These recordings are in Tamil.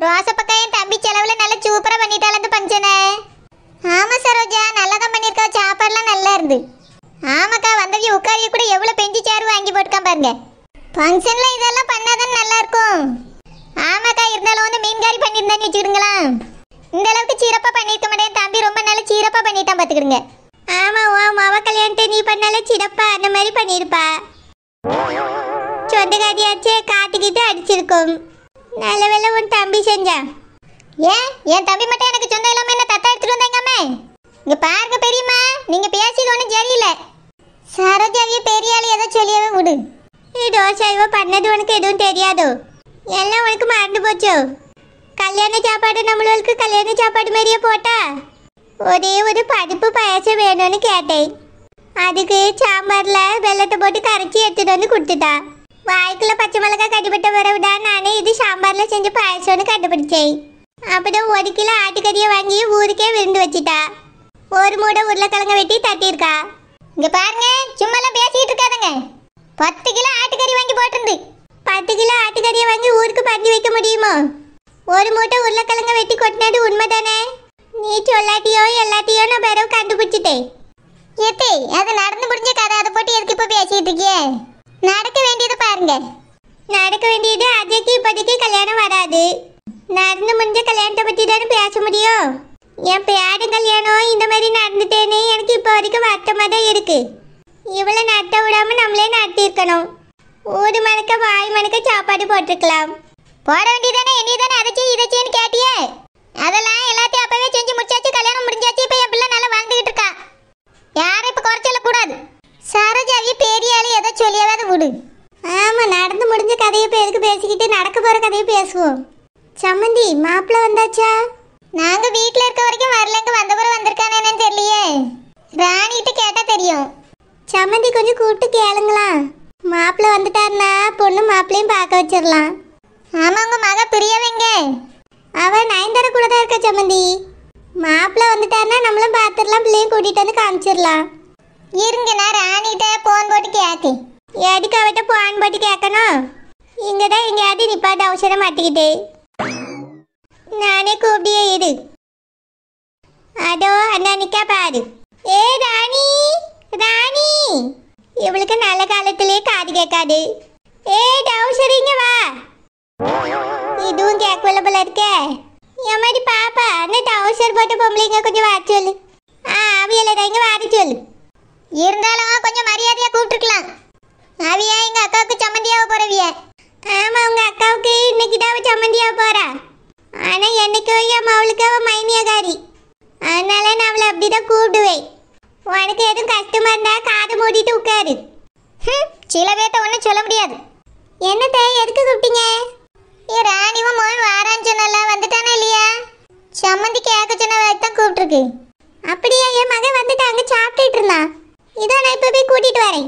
ரோசப்பக்கா என் தம்பி செலவுல நல்லா சூப்பரா பண்ணிட்டாள் அந்த ஃபங்க்ஷனை ஆமா சரோஜா நல்லா தான் பண்ணியிருக்கா சாப்பாடுலாம் நல்லா இருந்து ஆமாக்கா வந்தவி உட்காரிய கூட எவ்வளோ பெஞ்சு சேர் வாங்கி போட்டுக்கான் பாருங்க ஃபங்க்ஷன்ல இதெல்லாம் பண்ணாதான் நல்லா இருக்கும் ஆமாக்கா இருந்தாலும் வந்து மீன்காரி பண்ணியிருந்தான்னு வச்சுக்கிடுங்களா இந்த அளவுக்கு சீரப்பா பண்ணியிருக்க மாட்டேன் தம்பி ரொம்ப நல்லா சீரப்பா பண்ணிட்டான் பார்த்துக்கிடுங்க ஆமா ஓ மாவ கல்யாணத்தை நீ பண்ணாலே சிறப்பா அந்த மாதிரி பண்ணியிருப்பா சொந்தக்காரியாச்சே காட்டுக்கிட்டு அடிச்சிருக்கும் நல்ல வேலை உன் தம்பி செஞ்சான் ஏன் என் தம்பி மட்டும் எனக்கு சொந்தம் இல்லாம என்ன தத்தா எடுத்துட்டு வந்தாங்கம்மே இங்க பாருங்க பெரியம்மா நீங்க பேசியது ஒன்றும் சரியில்லை சரோஜாவிய பெரிய ஆளு ஏதோ சொல்லியவே விடு நீ தோசை இவ பண்ணது உனக்கு எதுவும் தெரியாதோ எல்லாம் உனக்கு மறந்து போச்சோ கல்யாண சாப்பாடு நம்மளுக்கு கல்யாண சாப்பாடு மாதிரியே போட்டா ஒரே ஒரு பருப்பு பாயாசம் வேணும்னு கேட்டேன் அதுக்கு சாம்பார்ல வெள்ளத்தை போட்டு கரைச்சி எடுத்துட்டு வந்து கொடுத்துட்டா வாய்க்குள்ள பச்சை மிளகாய் கட்டிப்பட்ட வரவிடா நானே இது சாம்பார்ல செஞ்ச பாயாசம்னு கண்டுபிடிச்சேன் அப்புறம் ஒரு கிலோ ஆட்டுக்கறியை வாங்கி ஊருக்கே விருந்து வச்சிட்டா ஒரு மூடை உருளைக்கிழங்க வெட்டி தட்டியிருக்கா இங்க பாருங்க சும்மாலாம் பேசிட்டு இருக்காதுங்க பத்து கிலோ ஆட்டுக்கறி வாங்கி போட்டிருந்து பத்து கிலோ ஆட்டுக்கறியை வாங்கி ஊருக்கு பண்ணி வைக்க முடியுமோ ஒரு மூட்டை உருளைக்கிழங்க வெட்டி கொட்டினது உண்மைதானே நீ சொல்லாட்டியோ எல்லாத்தையோ நான் பிறகு கண்டுபிடிச்சிட்டேன் ஏத்தே அது நடந்து முடிஞ்ச கதை அதை போட்டு எதுக்கு இப்போ பேசிட்டு இருக்கியே நடக்க வேண்டியது பாருங்க நடக்க வேண்டியது அஜய்க்கு இப்போதைக்கு கல்யாணம் வராது நடந்து முடிஞ்ச கல்யாணத்தை பற்றி தானே பேச முடியும் என் பேரன் கல்யாணம் இந்த மாதிரி நடந்துட்டேனே எனக்கு இப்போ வரைக்கும் வருத்தமாக தான் இருக்கு இவளை நடத்த விடாம நம்மளே நடத்தியிருக்கணும் ஊடு மணக்க வாய் மணக்க சாப்பாடு போட்டிருக்கலாம் போட வேண்டியதானே என்னி தானே அதை செய் இதை செய்யு கேட்டியே அதெல்லாம் எல்லாத்தையும் அப்பவே செஞ்சு முடிச்சாச்சு கல்யாணம் முடிஞ்சாச்சு இப்போ என் பிள்ளை நல்லா வாழ்ந்துகிட்டு இருக்கா யாரும் இப்போ குறைச்சல கூடாது சரோஜாவி பெரிய ஆளு ஏதோ சொல்லியாவது விடு ஆமா நடந்து முடிஞ்ச கதையை பேருக்கு பேசிக்கிட்டு நடக்க போற கதையை பேசுவோம் சம்மந்தி மாப்பிள்ள வந்தாச்சா நாங்க வீட்ல இருக்க வரைக்கும் வரலங்க வந்தவரை வந்திருக்கானே என்னன்னு தெரியலையே ராணிகிட்ட கேட்டா தெரியும் சம்மந்தி கொஞ்சம் கூப்பிட்டு கேளுங்களா மாப்பிள்ள வந்துட்டாருன்னா பொண்ணு மாப்பிள்ளையும் பார்க்க வச்சிடலாம் ஆமா உங்க மக பிரியவங்க அவ நயன்தார கூட தான் இருக்கா சம்மந்தி மாப்பிள்ள வந்துட்டாருன்னா நம்மளும் பார்த்துடலாம் பிள்ளையும் கூட்டிட்டு வந்து காமிச்சிடலாம் இருங்க நான் ராணிகிட்ட போன் போட்டு கேக்கு எதுக்கு அவட்ட போன் போட்டு கேட்கணும் இங்க தான் எங்கேயாவது நிப்பாட்டு அவசரம் மாட்டிக்கிட்டு நானே கூப்பிடியே இரு அதோ அண்ணா நிக்கா பாரு ஏ ராணி ராணி இவளுக்கு நல்ல காலத்திலே காது கேட்காது ஏ டவுசரிங்க வா இதுவும் கேட்கல போல இருக்கே என் மாதிரி பாப்பா அந்த டவுசர் போட்ட பொம்பளைங்க கொஞ்சம் வர சொல்லு ஆ அவியல இங்க வர சொல்லு இருந்தாலும் கொஞ்சம் மரியாதையா கூப்பிட்டுருக்கலாம் அவியா எங்க அக்காவுக்கு சம்மந்தியாக போறவிய ஆமா உங்க அக்காவுக்கு இன்னைக்கு தான் அவ சம்மந்தியாக போறா ஆனா என்னைக்கோ என் மவளுக்கு அவ மைனியகாரி அதனால நான் அவளை அப்படிதான் கூப்பிடுவேன் உனக்கு எதுவும் கஷ்டமா இருந்தா காதை மூடிட்டு உட்காரு சில பேர்ட்ட ஒன்றும் சொல்ல முடியாது என்னத்த எதுக்கு கூப்பிட்டீங்க ஏ ராணிவும் மோகன் வாரான்னு சொன்னல வந்துட்டானா இல்லையா சம்மந்தி கேட்க சொன்ன தான் கூப்பிட்டுருக்கு அப்படியா என் மகன் வந்துட்டு அங்கே சாப்பிட்டுட்டு இருந்தான் இதோ நான் இப்போ போய் கூட்டிட்டு வரேன்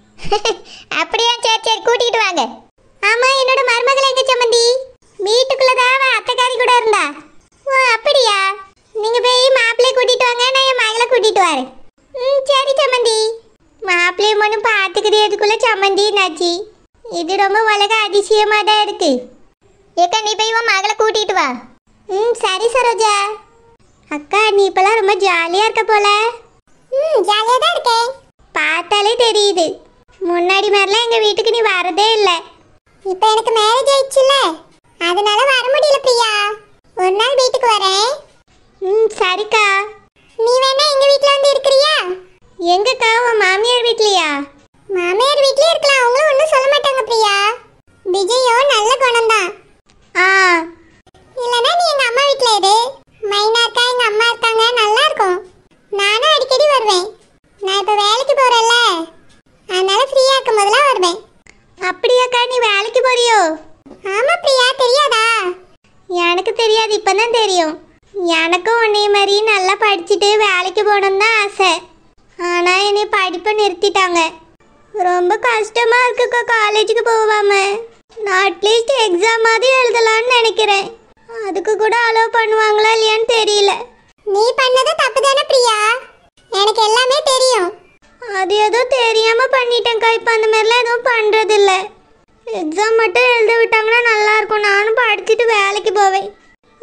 அப்படியா சரி சரி கூட்டிட்டு வாங்க ஆமா என்னோட மருமகள் எங்க சம்மந்தி வீட்டுக்குள்ளதான் அவ அத்தைக்காரி கூட இருந்தா ஓ அப்படியா நீங்க போய் மாப்பிள்ளைய கூட்டிட்டு வாங்க நான் என் மகளை கூட்டிட்டு வரேன் ம் சரி சம்மந்தி மாப்பிள்ளைய மட்டும் பார்த்துக்கிறதுக்குள்ள சம்மந்தி நாச்சி இது ரொம்ப உலக அதிசயமா தான் இருக்கு ஏக்கா நீ போய் உன் மகளை கூட்டிட்டு வா ம் சரி சரோஜா அக்கா நீ இப்பெல்லாம் ரொம்ப ஜாலியா இருக்க போல ம் ஜாலியா தான் இருக்கேன் பார்த்தாலே தெரியுது முன்னாடி மாதிரிலாம் எங்க வீட்டுக்கு நீ வரதே இல்லை இப்போ எனக்கு மேரேஜ் ஆயிடுச்சுல அதனால வர முடியல பிரியா ஒரு நாள் வீட்டுக்கு வரேன் ம் சரிக்கா நீ வேணா எங்க வீட்ல வந்து இருக்கிறியா எங்கக்கா உன் மாமியார் வீட்லயா மாமியார் வீட்லயே இருக்கலாம் அவங்களும் ஒன்றும் சொல்ல மாட்டாங்க பிரியா விஜயோ நல்ல குணம்தான் ஆ இல்லனா நீ எங்க அம்மா வீட்ல இரு மைனா இருக்கா எங்க அம்மா இருக்காங்க நல்லா இருக்கும் நானும் அடிக்கடி வருவேன் நான் இப்ப வேலைக்கு போறேன்ல அதனால ஃப்ரீயா இருக்கும் போதெல்லாம் வருவேன் அப்படியாக்கா நீ வேலைக்கு போறியோ ஆமா பிரியா தெரியாதா எனக்கு தெரியாது இப்பதான் தெரியும் எனக்கும் உன்னைய மாதிரி நல்லா படிச்சுட்டு வேலைக்கு போகணும் தான் ஆசை ஆனா என்னை படிப்பை நிறுத்திட்டாங்க ரொம்ப கஷ்டமா இருக்குக்கா காலேஜுக்கு போகாம நான் அட்லீஸ்ட் எக்ஸாம் மாதிரி எழுதலாம்னு நினைக்கிறேன் அதுக்கு கூட அலோவ் பண்ணுவாங்களா இல்லையான்னு தெரியல நீ பண்ணது தப்பு தானே பிரியா எனக்கு எல்லாமே தெரியும் அது ஏதோ தெரியாம பண்ணிட்டேன்க்கா இப்போ அந்த மாதிரிலாம் எதுவும் பண்றது இல்ல எக்ஸாம் மட்டும் எழுத விட்டாங்கன்னா நல்லா இருக்கும் நானும் படிச்சுட்டு வேலைக்கு போவேன்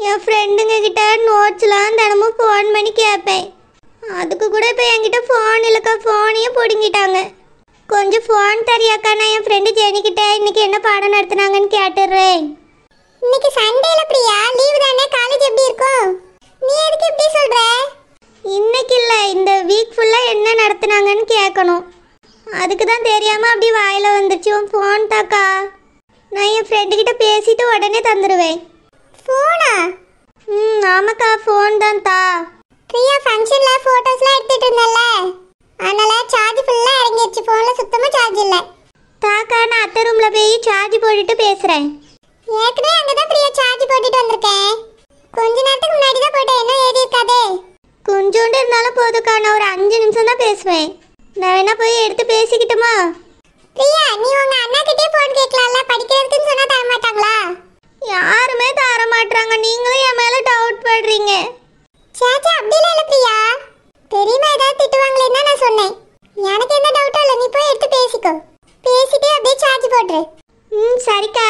என் ஃப்ரெண்டுங்க கிட்ட நோட்ஸ்லாம் தினமும் ஃபோன் பண்ணி கேட்பேன் அதுக்கு கூட இப்போ என்கிட்ட ஃபோன் இல்லைக்கா ஃபோனையும் பிடுங்கிட்டாங்க கொஞ்சம் ஃபோன் தரியாக்கா நான் என் ஃப்ரெண்டு ஜெனிக்கிட்ட இன்னைக்கு என்ன பாடம் நடத்துனாங்கன்னு கேட்டுடுறேன் இன்னைக்கு சண்டேல பிரியா லீவு தானே காலேஜ் எப்படி இருக்கும் நீ எதுக்கு இப்படி சொல்ற இன்னைக்கு இல்லை இந்த வீக் ஃபுல்லாக என்ன நடத்துனாங்கன்னு கேட்கணும் அதுக்கு தான் தெரியாமல் அப்படி வாயில் வந்துச்சு உன் ஃபோன் தாக்கா நான் என் ஃப்ரெண்டு கிட்ட பேசிட்டு உடனே தந்துடுவேன் ஃபோனா ம் ஆமாக்கா ஃபோன் தான் தா பிரியா ஃபங்க்ஷனில் ஃபோட்டோஸ்லாம் எடுத்துட்டு இருந்தேன்ல அதனால சார்ஜ் ஃபுல்லாக இறங்கிடுச்சு ஃபோனில் சுத்தமாக சார்ஜ் இல்லை தாக்கா நான் அத்தை ரூமில் போய் சார்ஜ் போட்டுட்டு பேசுகிறேன் ஏற்கனவே அங்கே தான் பிரியா சார்ஜ் போட்டுட்டு வந்திருக்கேன் கொஞ்ச நேரத்துக்கு முன்னாடி தான் போட்டேன் என்ன ஏறி இருக்காதே கொஞ்சோண்டு இருந்தாலும் போதுக்கா நான் ஒரு அஞ்சு நிமிஷம் தான் பேசுவேன் நான் வேணா போய் எடுத்து பேசிக்கிட்டுமா பிரியா நீ உங்க அண்ணா கிட்டே போன் கேட்கலாம்ல படிக்கிறதுக்குன்னு சொன்னா தர மாட்டாங்களா யாருமே தர மாட்டாங்க நீங்களும் என் மேல டவுட் படுறீங்க சேச்சா அப்படிலாம் இல்ல பிரியா பெரியமா ஏதாவது திட்டுவாங்களேன்னு தான் நான் சொன்னேன் எனக்கு எந்த டவுட்டும் இல்லை நீ போய் எடுத்து பேசிக்கோ பேசிட்டு அப்படியே சார்ஜ் போட்டுரு ம் சரிக்கா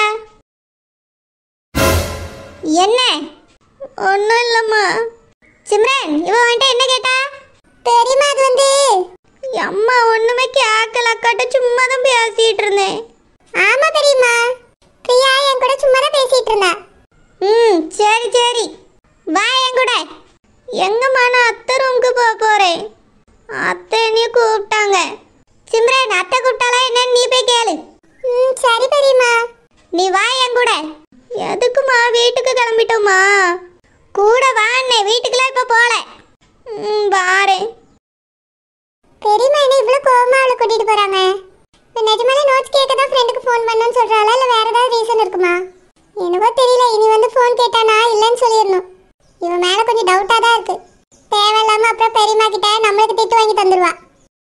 என்ன ஒன்றும் இல்லைம்மா சிம்ரன் இவ வந்துட்டு என்ன கேட்டா தெரியுமா அது வந்து அம்மா ஒண்ணுமே கேட்கல அக்காட்ட சும்மா தான் பேசிட்டு இருந்தேன் ஆமா தெரியுமா பிரியா என் கூட சும்மா தான் பேசிட்டு இருந்தா ம் சரி சரி வா என் கூட எங்கம்மா நான் அத்தை ரூமுக்கு போக போறேன் அத்தை என்னைய கூப்பிட்டாங்க சிம்ரன் அத்தை கூப்பிட்டாலா என்னன்னு நீ போய் கேளு ம் சரி பெரியம்மா நீ வா என் கூட எதுக்குமா வீட்டுக்கு கிளம்பிட்டோமா கூட வாண்ணே வீட்டுக்குலாம் இப்போ போல ம் வாரேன் பெரியம்மா என்ன இவ்வளோ கோவமா அவளை கூட்டிட்டு போறாங்க இப்போ நிஜமாலே நோட்ஸ் கேட்க தான் ஃப்ரெண்டுக்கு ஃபோன் பண்ணணும்னு சொல்றாளா இல்லை வேற ஏதாவது ரீசன் இருக்குமா எனக்கோ தெரியல இனி வந்து ஃபோன் கேட்டானா இல்லைன்னு சொல்லிடணும் இவன் மேலே கொஞ்சம் டவுட்டாக தான் இருக்கு தேவையில்லாம அப்புறம் பெரியம்மா கிட்ட நம்மளுக்கு திட்டு வாங்கி தந்துடுவா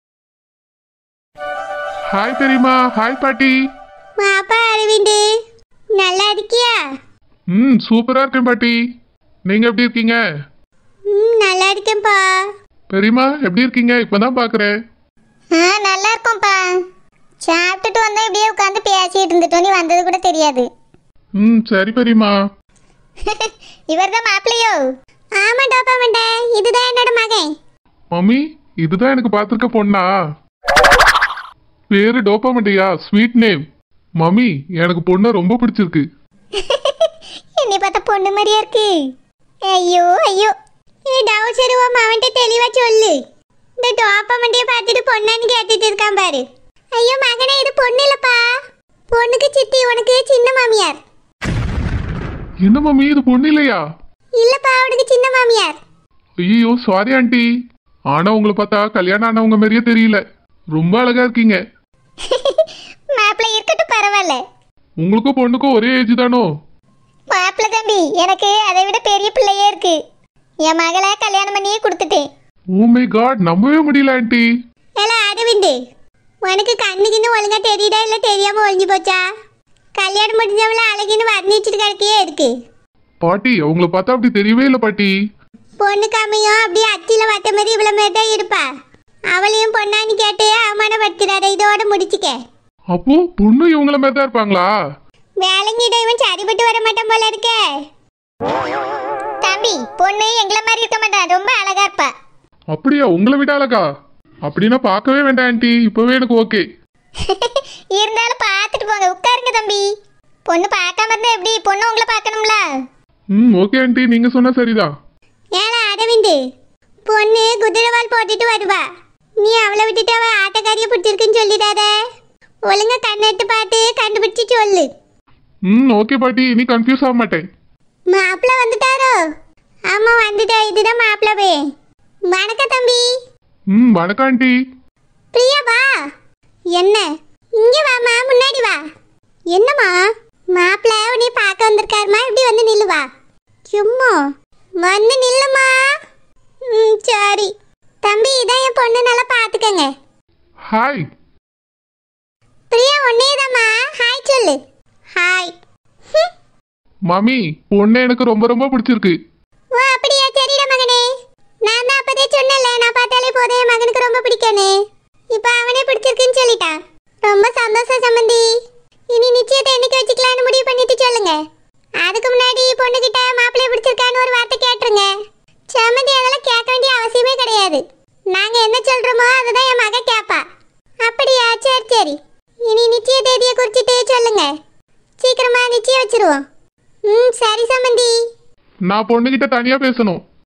ஹாய் பெரியம்மா ஹாய் பாட்டி மாப்பா அரவிந்து நல்லா இருக்கியா ம் சூப்பரா இருக்கேன் பாட்டி நீங்க எப்படி இருக்கீங்க ம் நல்லா இருக்கேன்ப்பா பெரியம்மா எப்படி இருக்கீங்க இப்பதான் பாக்குறேன் ஆ நல்லா இருக்கோம்ப்பா சாப்பிட்டுட்டு வந்தா இப்படியே உட்காந்து பேசிட்டு இருந்துட்டோம் நீ வந்தது கூட தெரியாது ம் சரி பெரியம்மா இவர் தான் மாப்பிள்ளையோ ஆமா டோப்பா மண்டை இதுதான் என்னோட மகன் மம்மி இதுதான் எனக்கு பார்த்துருக்க பொண்ணா பேரு டோப்பாமண்டியா ஸ்வீட் நேம் மம்மி எனக்கு பொண்ணை ரொம்ப பிடிச்சிருக்கு என்னை பார்த்தா பொண்ணு மாதிரியா இருக்கு ஐயோ ஐயோ ஏ டவுட் சரி உன் மவன்ட்ட தெளிவா சொல்லு இந்த டோப்பா மண்டைய பார்த்துட்டு பொண்ணான்னு கேட்டுட்டு இருக்கான் பாரு ஐயோ மகனே இது பொண்ணு இல்லப்பா பொண்ணுக்கு சித்தி உனக்கு சின்ன மாமியார் என்ன மம்மி இது பொண்ணு இல்லையா இல்லப்பா அவனுக்கு சின்ன மாமியார் ஐயோ சாரி ஆண்டி ஆனா உங்களை பார்த்தா கல்யாணம் ஆனவங்க மாதிரியே தெரியல ரொம்ப அழகா இருக்கீங்க மாப்பிள்ளை இருக்கட்டும் பரவாயில்ல உங்களுக்கும் பொண்ணுக்கும் ஒரே ஏஜ் தானோ மாப்பிள்ளை தம்பி எனக்கு அதை விட பெரிய பிள்ளையே இருக்கு என் மகளை கல்யாணம் பண்ணியே கொடுத்துட்டேன் ஓ மை காட் நம்பவே முடியல ஆண்டி ஏல அரவிந்து உனக்கு கண்ணுக்குன்னு ஒழுங்கா தெரியுதா இல்லை தெரியாம ஒழிஞ்சு போச்சா கல்யாணம் முடிஞ்சவள அழகின்னு வர்ணிச்சிட்டு கிடக்கையே இருக்கு பாட்டி உங்களை பார்த்தா அப்படி தெரியவே இல்லை பாட்டி பொண்ணு கம்மியும் அப்படியே அத்தியில வத்த மாதிரி இவ்வளோ மாதிரி தான் இருப்பா அவளையும் பொண்ணான்னு கேட்டு அவமானப்படுத்துறாத இதோட முடிச்சுக்க அப்போ பொண்ணு இவங்கள மாதிரி தான் இருப்பாங்களா வேலைங்கிட்ட இவன் சரிப்பட்டு வர மாட்டான் போல இருக்கே தம்பி பொண்ணு எங்களை மாதிரி இருக்க மாட்டான் ரொம்ப அழகா இருப்பா அப்படியா உங்களை விட அழகா அப்படின்னா பார்க்கவே வேண்டாம் ஆண்டி இப்பவே எனக்கு ஓகே இருந்தாலும் பார்த்துட்டு போங்க உட்காருங்க தம்பி பொண்ணு பார்க்காம இருந்தா எப்படி பொண்ணு உங்களை பார்க்கணும்ல ம் ஓகே ஆண்டி நீங்க சொன்னா சரிதான் ஏல அரவிந்து பொண்ணு குதிரைவால் போட்டுட்டு வருவா நீ அவளை விட்டுட்டு அவ ஆட்டக்காரிய பிடிச்சிருக்குன்னு சொல்லிடாத ஒழுங்கா கண்ணெட்டு பார்த்து கண்டுபிடிச்சு சொல்லு ம் ஓகே பாட்டி இனி கன்ஃபியூஸ் ஆக மாட்டேன் மாப்பிள்ள வந்துட்டாரோ ஆமா வந்துட்டா இதுதான் மாப்பிள்ள பே வணக்கம் தம்பி ம் வணக்கம் ஆண்டி பிரியா வா என்ன இங்க வாமா முன்னாடி வா என்னம்மா மாப்பிள்ள உன்னை பார்க்க வந்திருக்காருமா இப்படி வந்து நில்லுவா சும்மா வந்து நில்லுமா ம் சரி தம்பி இதான் என் பொண்ணு நல்லா பார்த்துக்கங்க ஹாய் பிரியா ஒன்னேதாம்மா ஹாய் சொல்லு ஹாய் ஹம். மாமி பொண்ணு எனக்கு ரொம்ப ரொம்ப பிடிச்சிருக்கு ஓ அப்படியா சரிடா மகனே நான் தான் அப்பதே சொன்னேன்ல நான் பார்த்தாலே போதும் என் மகனுக்கு ரொம்ப பிடிக்கும்னு இப்போ அவனே பிடிச்சிருக்குன்னு சொல்லிட்டான் ரொம்ப சந்தோஷம் சம்பந்தி இனி நிச்சயத்தை என்னைக்கு வச்சுக்கலாம்னு முடிவு பண்ணிட்டு சொல்லுங்க அதுக்கு முன்னாடி பொண்ணுகிட்ட மாப்பிள்ளைய பிடிச்சிருக்கான்னு ஒரு வார்த்தை கேட்டுருங்க சம்மந்தி அதெல்லாம் கேட்க வேண்டிய அவசியமே கிடையாது நாங்க என்ன சொல்றோமோ அதுதான் என் மக கேப்பா அப்படியா சரி சரி இனி நிச்சய தேதியை குறிச்சிட்டு சொல்லுங்க சீக்கிரமா நிச்சயம் வச்சிருவோம் ம் சரி சம்மந்தி நான் பொண்ணுகிட்ட தனியா பேசணும்